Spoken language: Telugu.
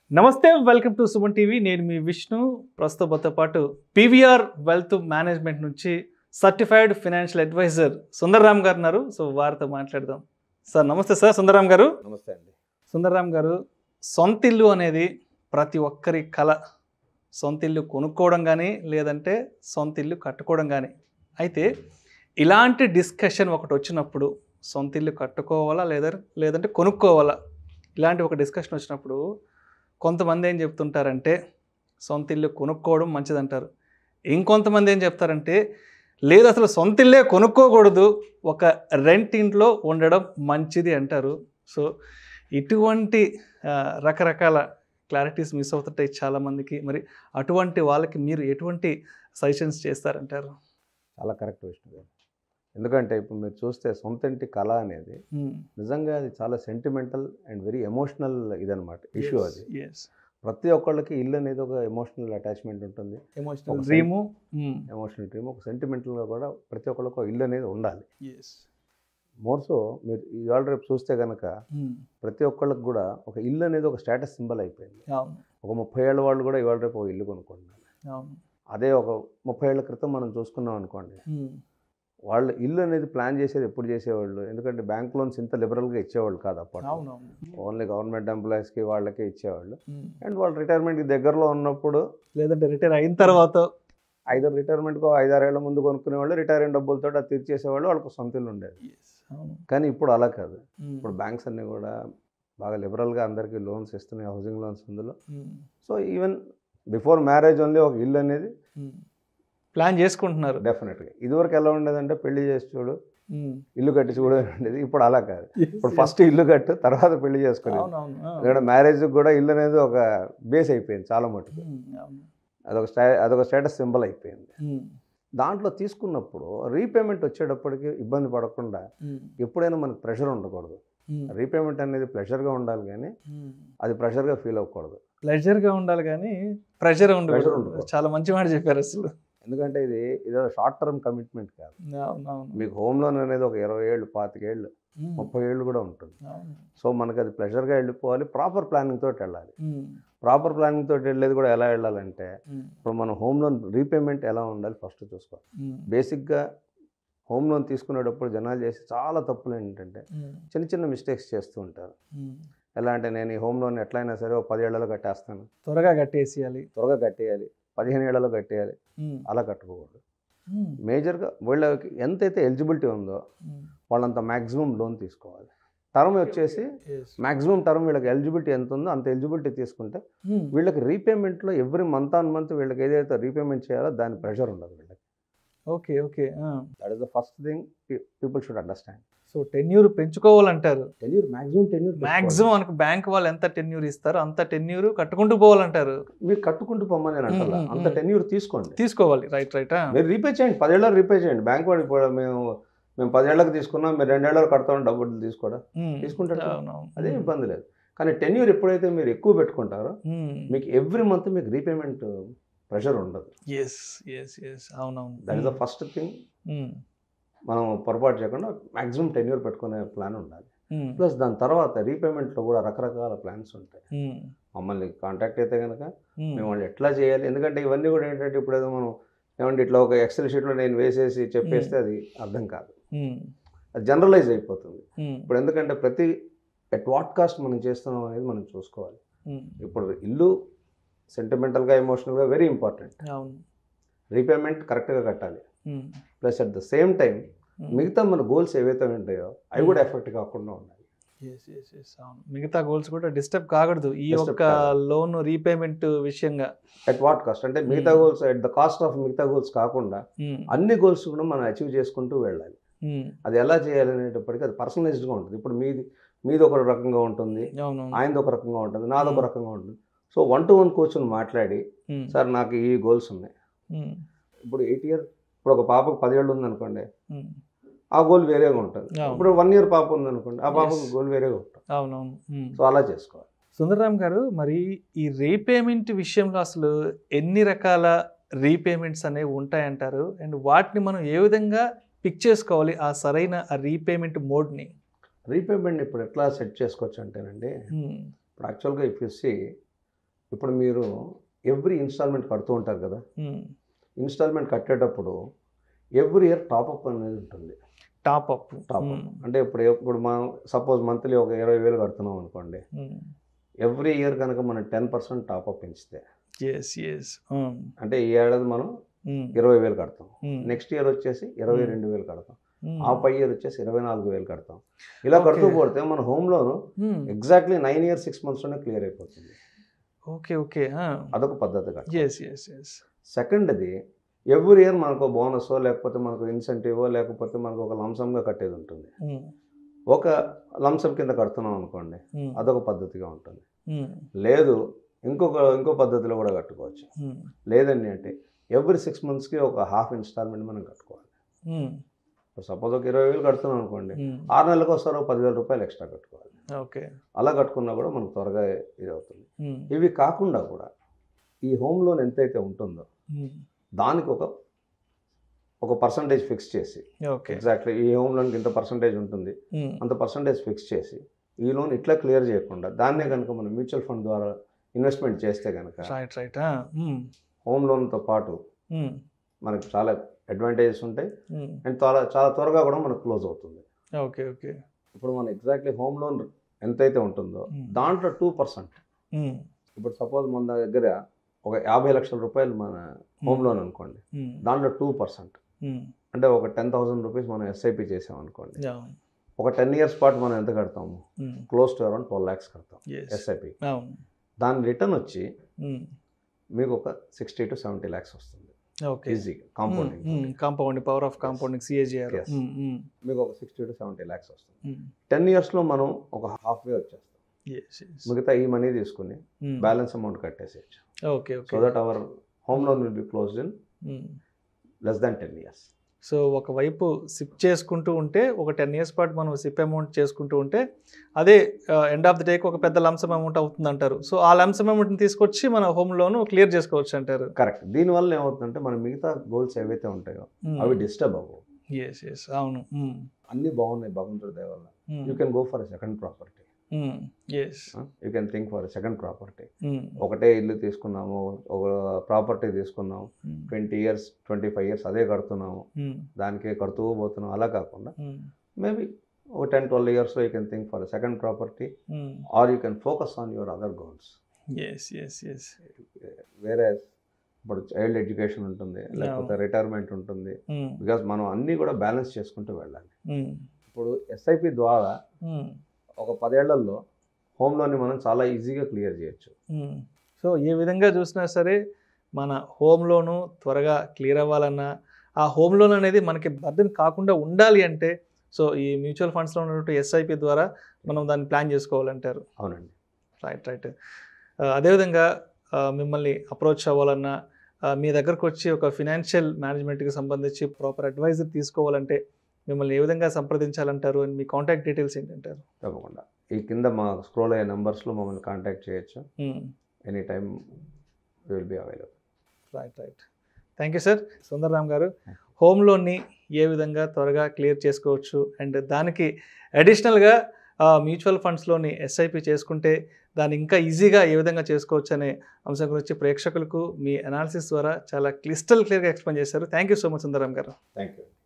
నమస్తే వెల్కమ్ టు సుమన్ టీవీ నేను మీ విష్ణు ప్రస్తుతంతో పాటు పీవీఆర్ వెల్త్ మేనేజ్మెంట్ నుంచి సర్టిఫైడ్ ఫినాన్షియల్ అడ్వైజర్ సుందర్రామ్ గారు ఉన్నారు సో వారితో మాట్లాడదాం సార్ నమస్తే సార్ సుందర్రామ్ గారు నమస్తే అండి సుందర్రామ్ గారు సొంత ఇల్లు అనేది ప్రతి ఒక్కరి కళ సొంత ఇల్లు కొనుక్కోవడం కానీ లేదంటే సొంత ఇల్లు కట్టుకోవడం కానీ అయితే ఇలాంటి డిస్కషన్ ఒకటి వచ్చినప్పుడు సొంత ఇల్లు కట్టుకోవాలా లేదా లేదంటే కొనుక్కోవాలా ఇలాంటి ఒక డిస్కషన్ వచ్చినప్పుడు కొంతమంది ఏం చెప్తుంటారంటే సొంత ఇల్లు కొనుక్కోవడం మంచిదంటారు ఇంకొంతమంది ఏం చెప్తారంటే లేదు అసలు సొంత ఇల్లే కొనుక్కోకూడదు ఒక రెంట్ ఇంట్లో ఉండడం మంచిది అంటారు సో ఇటువంటి ఆ, రకరకాల క్లారిటీస్ మిస్ అవుతుంటాయి చాలామందికి మరి అటువంటి వాళ్ళకి మీరు ఎటువంటి సజెషన్స్ చేస్తారంటారు చాలా కరెక్ట్ విష్ణు గారు ఎందుకంటే ఇప్పుడు మీరు చూస్తే సొంత ఇంటి కళ అనేది Hmm. నిజంగా అది చాలా సెంటిమెంటల్ అండ్ వెరీ ఎమోషనల్ ఇదనమాట ఇష్యూ అది Yes. ప్రతి ఒక్కళ్ళకి ఇల్లు అనేది ఒక ఎమోషనల్ అటాచ్మెంట్ ఉంటుంది ఎమోషనల్ ఒక డ్రీము ఎమోషనల్ డ్రీమ్ ఒక సెంటిమెంటల్గా కూడా ప్రతి ఒక్కళ్ళకి ఒక ఇల్లు అనేది ఉండాలి ఎస్ మోర్ సో మీరు ఇవాళ రేపు చూస్తే కనుక ప్రతి ఒక్కళ్ళకి కూడా ఒక ఇల్లు అనేది ఒక స్టేటస్ సింబల్ అయిపోయింది అవును ఒక ముప్పై ఏళ్ళ వాళ్ళు కూడా ఇవాళ రేపు ఒక ఇల్లు కొనుక్కుంటున్నారు అవును అదే ఒక ముప్పై ఏళ్ళ క్రితం మనం చూసుకున్నాం అనుకోండి Hmm. వాళ్ళు ఇల్లు అనేది ప్లాన్ చేసేది ఎప్పుడు చేసేవాళ్ళు ఎందుకంటే బ్యాంక్ లోన్స్ ఇంత లిబరల్గా ఇచ్చేవాళ్ళు కాదు అప్పట్లో అవును అవును ఓన్లీ గవర్నమెంట్ ఎంప్లాయీస్కి వాళ్ళకే ఇచ్చేవాళ్ళు Hmm. అండ్ వాళ్ళు రిటైర్మెంట్కి దగ్గరలో ఉన్నప్పుడు లేదంటే రిటైర్ అయిన తర్వాత ఐదు రిటైర్మెంట్కి ఐదారేళ్ల ముందు కొనుక్కునే వాళ్ళు రిటైర్ అయిన డబ్బులతో అది తీర్చేసేవాళ్ళు వాళ్ళకి సొంత ఇల్లు ఉండేది Yes. అవును కానీ ఇప్పుడు అలా కాదు Hmm. ఇప్పుడు బ్యాంక్స్ అన్నీ కూడా బాగా లిబరల్గా అందరికీ లోన్స్ ఇస్తున్నాయి హౌసింగ్ లోన్స్ అందులో Hmm. So even before marriage only ఒక ఇల్లు అనేది Hmm. ప్లాన్ చేసుకుంటున్నారు డెఫినెట్గా ఇదివరకు ఎలా ఉండేదంటే పెళ్లి చేసి చూడు Hmm. ఇల్లు కట్టి చూడు ఉండేది ఇప్పుడు అలా కాదు Yes, ఇప్పుడు yes. ఫస్ట్ ఇల్లు కట్టు తర్వాత పెళ్లి చేసుకునేది అవును అవును ఆ. ఇక్కడ మ్యారేజ్ కూడా ఇల్లు అనేది ఒక బేస్ అయిపోయింది చాలా మటుకు Hmm. అవును అదొక స్టా అదొక స్టేటస్ సింబల్ అయిపోయింది Hmm. దాంట్లో తీసుకున్నప్పుడు రీపేమెంట్ వచ్చేటప్పటికి ఇబ్బంది పడకుండా Hmm. ఎప్పుడైనా మనకు ప్రెషర్ ఉండకూడదు Hmm. రీపేమెంట్ అనేది ప్రెషర్గా ఉండాలి కానీ Hmm. అది ప్రెషర్గా ఫీల్ అవ్వకూడదు ప్లెజర్గా ఉండాలి కానీ ప్రెషర్ Pressure ఉండకూడదు ఉండకూడదు. చాలా మంచి మాట చెప్పారు అసలు ఎందుకంటే ఇది ఇదో షార్ట్ టర్మ్ కమిట్మెంట్ కాదు అవును అవును మీకు హోమ్ లోన్ అనేది ఒక ఇరవై ఏళ్ళు పాతికేళ్ళు Hmm. ముప్పై ఏళ్ళు కూడా ఉంటుంది అవును సో మనకి అది ప్రెషర్గా వెళ్ళిపోవాలి ప్రాపర్ ప్లానింగ్ తోటి వెళ్ళాలి Hmm. ప్రాపర్ ప్లానింగ్ తోటి వెళ్ళేది కూడా ఎలా వెళ్ళాలంటే Hmm. ఇప్పుడు మనం హోమ్ లోన్ రీపేమెంట్ ఎలా ఉండాలి ఫస్ట్ చూసుకోవాలి Hmm. బేసిక్గా హోమ్ లోన్ తీసుకునేటప్పుడు జనాలు చేసి చాలా తప్పులు ఏంటంటే Hmm. చిన్న చిన్న మిస్టేక్స్ చేస్తూ ఉంటారు Hmm. ఎలా అంటే నేను ఈ హోమ్ లోన్ ఎట్లయినా సరే ఒక పదేళ్లలో కట్టేస్తాను త్వరగా కట్టేసేయాలి త్వరగా కట్టేయాలి పదిహేను ఏళ్లలో కట్టేయాలి Hmm. అలా కట్టుకోకూడదు Hmm. మేజర్గా వీళ్ళకి ఎంతైతే ఎలిజిబిలిటీ ఉందో Hmm. వాళ్ళంత మ్యాక్సిమం లోన్ తీసుకోవాలి టర్మ్ వచ్చేసి Yes. మ్యాక్సిమం టర్మ్ వీళ్ళకి ఎలిజిబిలిటీ ఎంత ఉందో అంత ఎలిజిబిలిటీ తీసుకుంటే Hmm. వీళ్ళకి రీపేమెంట్లో ఎవ్రీ మంత్ ఆన్ మంత్ వీళ్ళకి ఏదైతే రీపేమెంట్ చేయాలో దాని ప్రెషర్ ఉండదు వీళ్ళకి okay okay that is the first thing people should understand so tenure పెంచుకోవాలంటారు టెన్యూర్ మ్యాక్సిమం టెన్యూర్ మాక్సిమం మనకు బ్యాంక్ వాళ్ళు ఎంత టెన్యూర్ ఇస్తారో అంత టెన్యూర్ కట్టుకుంటూ పోవాలంటారు మీరు కట్టుకుంటూ పొమ్మని నేను అంటాను మ్మ్, మ్మ్, అంత మ్మ్. టెన్యూర్ తీసుకోండి తీసుకోవాలి రైట్ రైట్ మీరు రీపే చేయండి పదేళ్ళలో రీపే చేయండి బ్యాంక్ వాడు ఇప్పుడు మేము మేము పదేళ్ళకి తీసుకున్నాం మీరు రెండేళ్ళకి కడతామని డబ్బులు తీసుకోవడం తీసుకుంటాడు కదా. అవునవును అదే ఇబ్బంది లేదు కానీ టెన్యూర్ ఎప్పుడైతే మీరు ఎక్కువ పెట్టుకుంటారో మీకు ఎవ్రీ మంత్ మీకు రీపేమెంట్ ప్రెషర్ ఉండదు ఎస్ ఎస్ ఎస్ అవునవును that is the first thing Mm. మనం పొరపాటు చేయకుండా మాక్సిమం టెన్యూర్ పెట్టుకునే ప్లాన్ ఉండాలి Mm. ప్లస్ దాని తర్వాత రీపేమెంట్లో కూడా రకరకాల ప్లాన్స్ ఉంటాయి Mm. మమ్మల్ని కాంటాక్ట్ అయితే కనుక Mm. మేము వాళ్ళు ఎట్లా చేయాలి ఎందుకంటే ఇవన్నీ కూడా ఏంటంటే ఇప్పుడు ఏదో మనం ఏమంటే ఇట్లా ఒక ఎక్సెల్ షీట్లో నేను వేసేసి చెప్పేస్తే అది అర్థం కాదు Mm. అది జనరలైజ్ అయిపోతుంది Mm. ఇప్పుడు ఎందుకంటే ప్రతి ఎట్ వాట్ కాస్ట్ మనం చేస్తున్నాం అనేది మనం చూసుకోవాలి Mm. ఇప్పుడు ఇల్లు సెంటిమెంటల్గా ఎమోషనల్గా వెరీ ఇంపార్టెంట్ అవును రీపేమెంట్ కరెక్ట్గా కట్టాలి Mm. Plus at the same time Mm. మిగతా మన గోల్స్ ఏవైతే ఉంటాయో అవి కూడా ఎఫెక్ట్ కాకుండా ఉండాలి Yes, yes, yes, అవును మిగతా గోల్స్ కూడా డిస్టర్బ్ కాకూడదు ఈ Disturb యొక్క కాకూడదు. లోన్ రీపేమెంట్ విషయంగా ఎట్ వాట్ కాస్ట్ అంటే మిగతా Hmm. Goals at the cost of మిగతా గోల్స్ కాకుండా Mm. అన్ని గోల్స్ కూడా మనం అచీవ్ చేసుకుంటూ వెళ్ళాలి Mm. అది ఎలా చేయాలి అనేటప్పటికీ అది పర్సనలైజ్డ్గా ఉంటుంది ఇప్పుడు మీది మీది ఒక రకంగా ఉంటుంది అవును ఆయనది ఒక రకంగా ఉంటుంది నాది ఒక Hmm. రకంగా ఉంటుంది సో వన్ టు వన్ కూర్చొని మాట్లాడి Mm. సార్ నాకు ఈ గోల్స్ ఉన్నాయి Mm. ఇప్పుడు ఎయిట్ ఇయర్ ఇప్పుడు ఒక పాపకు పదేళ్ళు ఉందనుకోండి Mm. ఆ గోల్ వేరేగా ఉంటుంది అవును. ఇప్పుడు వన్ ఇయర్ పాప ఉందనుకోండి ఆ పాపకు Yes. గోల్ వేరేగా ఉంటుంది అవునవును Mm. సో అలా చేసుకోవాలి సుందరరామ్ గారు మరి ఈ రీపేమెంట్ విషయంలో అసలు ఎన్ని రకాల రీపేమెంట్స్ అనేవి ఉంటాయంటారు అండ్ వాటిని మనం ఏ విధంగా పిక్ చేసుకోవాలి ఆ సరైన ఆ రీపేమెంట్ మోడ్ని రీపేమెంట్ ఇప్పుడు ఎట్లా సెట్ చేసుకోవచ్చు అంటేనండి ఇప్పుడు యాక్చువల్గా ఇఫ్ యూ సి ఇప్పుడు మీరు ఎవ్రీ ఇన్స్టాల్మెంట్ కడుతూ ఉంటారు కదా ఉమ్. ఇన్స్టాల్మెంట్ కట్టేటప్పుడు ఎవ్రీ ఇయర్ టాప్అప్ అనేది ఉంటుంది టాప్ అప్ టాప్అప్ అంటే ఇప్పుడు ఇప్పుడు మనం సపోజ్ మంత్లీ ఒక ఇరవై వేలు కడుతున్నాం అనుకోండి ఎవ్రీ ఇయర్ కనుక మనం టెన్ పర్సెంట్ టాప్అప్ పెంచితే ఎస్ ఎస్ అంటే ఈ ఏడాది మనం ఇరవై వేలు కడతాం నెక్స్ట్ ఇయర్ వచ్చేసి ఇరవై రెండు వేలు కడతాం ఆ పై ఇయర్ వచ్చేసి ఇరవై నాలుగు వేలు కడతాం ఇలా కడుతూ Okay. పోతే మన home loan exactly nine years six మంత్స్లోనే క్లియర్ అయిపోతుంది ఓకే ఓకే అదొక పద్ధతి కట్ట ఎస్ ఎస్ ఎస్ సెకండ్ది ఎవ్రీ ఇయర్ మనకు బోనస్ లేకపోతే మనకు ఇన్సెంటివ్ లేకపోతే మనకు ఒక లంసంగా కట్టేది ఉంటుంది ఒక లంసం కింద కడుతున్నాం అనుకోండి అదొక పద్ధతిగా ఉంటుంది లేదు ఇంకొక ఇంకో పద్ధతిలో కూడా కట్టుకోవచ్చు లేదండి అంటే ఎవ్రీ సిక్స్ మంత్స్కి ఒక హాఫ్ ఇన్స్టాల్మెంట్ మనం కట్టుకోవాలి సపోజ్ ఒక ఇరవై వేలు కడుతున్నాం అనుకోండి ఆరు నెలలకు ఒకసారి ఒక పదివేల రూపాయలు ఎక్స్ట్రా కట్టుకోవాలి ఓకే అలా కట్టుకున్నా కూడా మనకు త్వరగా ఇది అవుతుంది ఇవి కాకుండా కూడా ఈ హోమ్ లోన్ ఎంతైతే ఉంటుందో దానికి ఒక ఒక పర్సంటేజ్ ఫిక్స్ చేసి ఓకే ఎగ్జాక్ట్లీ ఈ హోమ్ లోన్కి ఇంత పర్సంటేజ్ ఉంటుంది అంత పర్సంటేజ్ ఫిక్స్ చేసి ఈ లోన్ ఇట్లా క్లియర్ చేయకుండా దాన్నే కనుక మనం మ్యూచువల్ ఫండ్ ద్వారా ఇన్వెస్ట్మెంట్ చేస్తే కనుక రైట్ రైట్ హోమ్ లోన్తో పాటు మనకి చాలా అడ్వాంటేజెస్ ఉంటాయి అండ్ చాలా చాలా త్వరగా కూడా మనకు క్లోజ్ అవుతుంది ఓకే ఓకే ఇప్పుడు మన ఎగ్జాక్ట్లీ హోమ్ లోన్ ఎంతైతే ఉంటుందో దాంట్లో టూ పర్సెంట్ ఇప్పుడు సపోజ్ మన దగ్గర ఒక యాభై లక్షల రూపాయలు మన హోమ్ లోన్ అనుకోండి దాంట్లో టూ పర్సెంట్ అంటే ఒక టెన్ థౌసండ్ రూపీస్ మనం ఎస్ఐపి చేసాం అనుకోండి ఒక టెన్ ఇయర్స్ పాటు మనం ఎంత కడతాము close to around twelve lakhs కడతాం ఎస్ఐపి అవును దాని రిటర్న్ వచ్చి మీకు ఒక సిక్స్టీ టు సెవెంటీ ల్యాక్స్ వస్తుంది ఓకే ఈజీగా compounding compound power of compounding CAGR Yes. మీకు ఒక సిక్స్టీ టు సెవెంటీ ల్యాక్స్ వస్తుంది టెన్ ఇయర్స్లో మనం ఒక హాఫ్ వే వచ్చేస్తాం మిగతా ఈ మనీ తీసుకుని బ్యాలెన్స్ అమౌంట్ కట్టేసేయచ్చు okay so okay that our home loan will be closed in less than ten years so ఒకవైపు సిప్ చేసుకుంటూ ఉంటే ఒక టెన్ ఇయర్స్ పాటు మనం సిప్ అమౌంట్ చేసుకుంటూ ఉంటే అదే ఎండ్ ఆఫ్ ది డేకి ఒక పెద్ద లంసమ్ అమౌంట్ అవుతుంది అంటారు సో ఆ లంసమ్ అమౌంట్ని తీసుకొచ్చి మన హోమ్ లోన్ క్లియర్ చేసుకోవచ్చు అంటారు కరెక్ట్ దీనివల్ల ఏమవుతుందంటే మన మిగతా గోల్స్ ఏవైతే ఉంటాయో అవి డిస్టర్బ్ అవ్వవు ఎస్ ఎస్ అవును అన్నీ బాగున్నాయి భగవంతుడి దయ వల్ల you can go for second property yes you can think for second property ఒకటే ఇల్లు తీసుకున్నాము ఒక ప్రాపర్టీ తీసుకున్నాము twenty years twenty five years అదే కడుతున్నాము దానికే కడుతూ పోతున్నాం అలా కాకుండా మేబీ ఒక టెన్ ట్వెల్వ్ ఇయర్స్లో you can think for second property or you can focus on your other goals yes yes yes వేరే ఇప్పుడు చైల్డ్ ఎడ్యుకేషన్ ఉంటుంది లేకపోతే రిటైర్మెంట్ ఉంటుంది బికాస్ మనం అన్నీ కూడా బ్యాలెన్స్ చేసుకుంటూ వెళ్ళాలి ఇప్పుడు ఎస్ఐపి ద్వారా ఒక పదేళ్లలో హోమ్ లోన్ని మనం చాలా ఈజీగా క్లియర్ చేయొచ్చు సో ఏ విధంగా చూసినా సరే మన హోమ్ లోను త్వరగా క్లియర్ అవ్వాలన్నా ఆ హోమ్ లోన్ అనేది మనకి బర్డెన్ కాకుండా ఉండాలి అంటే సో ఈ మ్యూచువల్ ఫండ్స్లో ఉన్నటువంటి ఎస్ఐపి ద్వారా మనం దాన్ని ప్లాన్ చేసుకోవాలంటారు అవునండి రైట్ రైట్ అదేవిధంగా ఆ, మిమ్మల్ని అప్రోచ్ అవ్వాలన్నా ఆ, మీ దగ్గరకు వచ్చి ఒక ఫినాన్షియల్ మేనేజ్మెంట్కి సంబంధించి ప్రాపర్ అడ్వైజర్ తీసుకోవాలంటే మిమ్మల్ని ఏ విధంగా సంప్రదించాలంటారు అండ్ మీ కాంటాక్ట్ డీటెయిల్స్ ఏంటంటారు తప్పకుండా ఈ కింద మా స్క్రోల్ అయ్యే నెంబర్స్లో మమ్మల్ని కాంటాక్ట్ చేయొచ్చు any time will be available right right thank you sir Sundararam గారు హోమ్ లోన్ని ఏ విధంగా త్వరగా క్లియర్ చేసుకోవచ్చు అండ్ దానికి అడిషనల్గా మ్యూచువల్ ఫండ్స్లోని ఎస్ఐపి చేసుకుంటే దాన్ని ఇంకా ఈజీగా ఏ విధంగా చేసుకోవచ్చు అనే అంశం గురించి ప్రేక్షకులకు మీ అనాలిసిస్ ద్వారా చాలా క్లిస్టల్ క్లియర్గా ఎక్స్ప్లెయిన్ చేశారు thank you so much Sundararam గారు థ్యాంక్ యూ